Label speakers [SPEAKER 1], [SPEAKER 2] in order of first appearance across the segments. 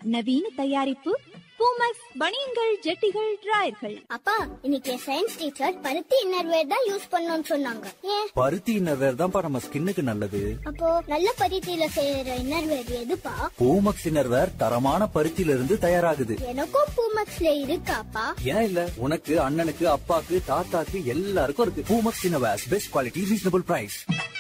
[SPEAKER 1] நவீன தயாரிப்பு பூமக்ஸ் பனியன்கள் ஜெட்டிகள் டிராயர்கள்
[SPEAKER 2] அப்பா இன்னைக்கு சயின்ஸ் டீச்சர் பருத்தி இன்னர்வேர் தான் யூஸ் பண்ணணும்னு சொன்னாங்க ஏன்
[SPEAKER 3] பருத்தி இன்னர்வேர் தான்ப்பா நம்ம ஸ்கின்னுக்கு நல்லது
[SPEAKER 2] அப்போ நல்ல பருத்தியில செய்யற இன்னர்வேர் எதுப்பா
[SPEAKER 3] பூமக்ஸ் இன்னர்வேர் தரமான பருத்தியில இருந்து தயாராகுது
[SPEAKER 2] எனக்கும் பூமக்ஸ்ல இருக்காப்பா
[SPEAKER 3] ஏன் இல்ல உனக்கு அண்ணனுக்கு அப்பாக்கு தாத்தாக்கு எல்லாருக்கும் இருக்கு Poomex innerwear best quality reasonable price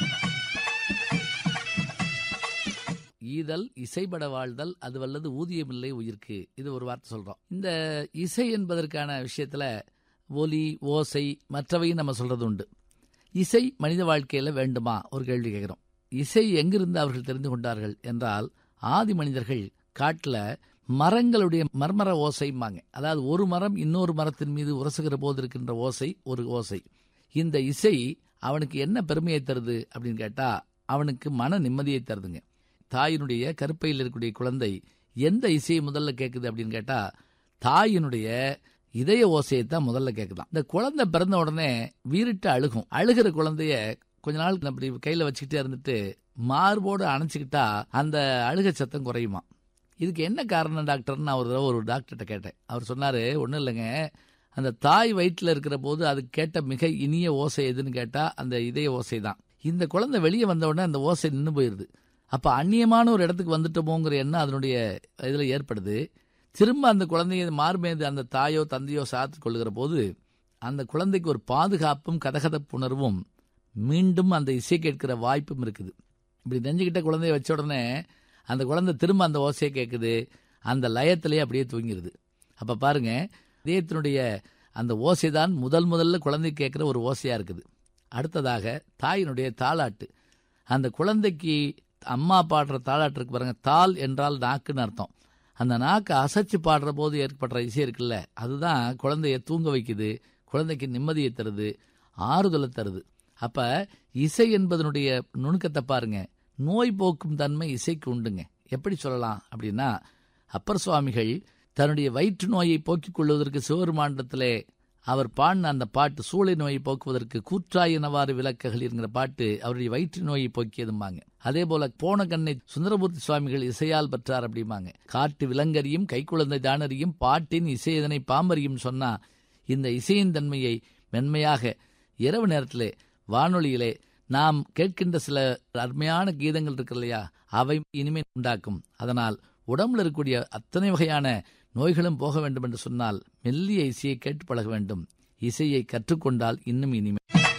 [SPEAKER 4] ஈதல் இசைபட வாழ்தல் அது வல்லது ஊதியமில்லை உயிர்க்கு இது ஒரு வார்த்தை சொல்றோம் இந்த இசை என்பதற்கான விஷயத்துல ஒலி ஓசை மற்றவையும் நம்ம சொல்றது உண்டு இசை மனித வாழ்க்கையில வேண்டுமா ஒரு கேள்வி கேட்கிறோம் இசை எங்கிருந்து அவர்கள் தெரிந்து கொண்டார்கள் என்றால் ஆதி மனிதர்கள் காட்டுல மரங்களுடைய மர்மர ஓசைம்பாங்க அதாவது ஒரு மரம் இன்னொரு மரத்தின் மீது உரசுகிற போது இருக்கின்ற ஓசை ஒரு ஓசை இந்த இசை அவனுக்கு என்ன பெருமையை தருது அப்படின்னு கேட்டா அவனுக்கு மன நிம்மதியை தருதுங்க தாயினுடைய கருப்பையில் இருக்கக்கூடிய குழந்தை எந்த இசையை முதல்ல கேட்குது அப்படின்னு கேட்டா தாயினுடைய இதய ஓசையை தான் முதல்ல கேட்குதான் இந்த குழந்தை பிறந்த உடனே வீறிட்டு அழுகும் அழுகிற குழந்தைய கொஞ்ச நாள் அப்படி கையில வச்சுக்கிட்டே இருந்துட்டு மார்போடு அணைச்சிக்கிட்டா அந்த அழுக சத்தம் குறையுமா இதுக்கு என்ன காரணம் டாக்டர்னு நான் ஒரு தடவை ஒரு டாக்டர்கிட்ட கேட்டேன் அவர் சொன்னாரு ஒன்றும் இல்லைங்க அந்த தாய் வயிற்றில் இருக்கிற போது அது கேட்ட மிக இனிய ஓசை எதுன்னு கேட்டா அந்த இதய ஓசை தான் இந்த குழந்தை வெளியே வந்த உடனே அந்த ஓசை நின்று போயிருது அப்ப அந்நியமான ஒரு இடத்துக்கு வந்துட்டோமோங்கிற எண்ணம் அதனுடைய இதுல ஏற்படுது திரும்ப அந்த குழந்தைய மார்மேது அந்த தாயோ தந்தையோ சாத்து கொள்ளுகிற போது அந்த குழந்தைக்கு ஒரு பாதுகாப்பும் கதகதப்புணர்வும் மீண்டும் அந்த இசை கேட்கிற வாய்ப்பும் இருக்குது இப்படி நெஞ்சுக்கிட்ட குழந்தைய வச்ச உடனே அந்த குழந்தை திரும்ப அந்த ஓசையை கேட்குது அந்த லயத்திலேயே அப்படியே தூங்கிடுது அப்ப பாருங்க இதயத்தினுடைய அந்த ஓசை தான் முதல் முதல்ல குழந்தை கேட்கிற ஒரு ஓசையா இருக்குது அடுத்ததாக தாயினுடைய தாளாட்டு அந்த குழந்தைக்கு அம்மா பாடுற தாளாட்டு இருக்கு பாருங்க தாள் என்றால் நாக்குன்னு அர்த்தம் அந்த நாக்கை அசைச்சு பாடுற போது ஏற்படுற இசை இருக்குல்ல அதுதான் குழந்தைய தூங்க வைக்குது குழந்தைக்கு நிம்மதியை தருது ஆறுதலை தருது அப்ப இசை என்பதனுடைய நுணுக்கத்தை பாருங்க நோய் போக்கும் தன்மை இசைக்கு உண்டுங்க எப்படி சொல்லலாம் அப்படின்னா அப்பர் சுவாமிகள் தன்னுடைய வயிற்று நோயை போக்கிக் கொள்வதற்கு சிவபெருமாண்டத்திலே அவர் பாடின அந்த பாட்டு சூளை நோயை போக்குவதற்கு கூற்றாயினவாறு விளக்குகள் என்கிற பாட்டு அவருடைய வயிற்று நோயை போக்கியதும்பாங்க அதே போல போன கண்ணை சுந்தரமூர்த்தி சுவாமிகள் இசையால் பெற்றார் அப்படிம்பாங்க காட்டு விலங்கறியும் கைக்குழந்தை தானறியும் பாட்டின் இசை இதனை பாம்பறியும் சொன்னா இந்த இசையின் தன்மையை மென்மையாக இரவு நேரத்திலே வானொலியிலே நாம் கேட்கின்ற சில அருமையான கீதங்கள் இருக்கு இல்லையா அவை இனிமே உண்டாக்கும் அதனால் உடம்புல இருக்கக்கூடிய அத்தனை வகையான நோய்களும் போக வேண்டும் என்று சொன்னால் மெல்லிய இசையை கேட்டு பழக வேண்டும் இசையை கற்றுக்கொண்டால் இன்னும் இனிமே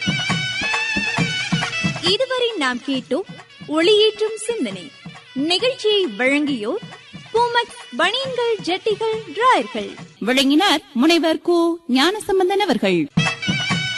[SPEAKER 1] இதுவரை நாம் கேட்டோம் ஒளியேற்றும் சிந்தனை நிகழ்ச்சியை வழங்கியோர் பூமக்ஸ் பனியன்கள் ஜெட்டிகள் டிராயர்கள்
[SPEAKER 5] விளங்கினார் முனைவர் கு ஞானசம்பந்தன் அவர்கள்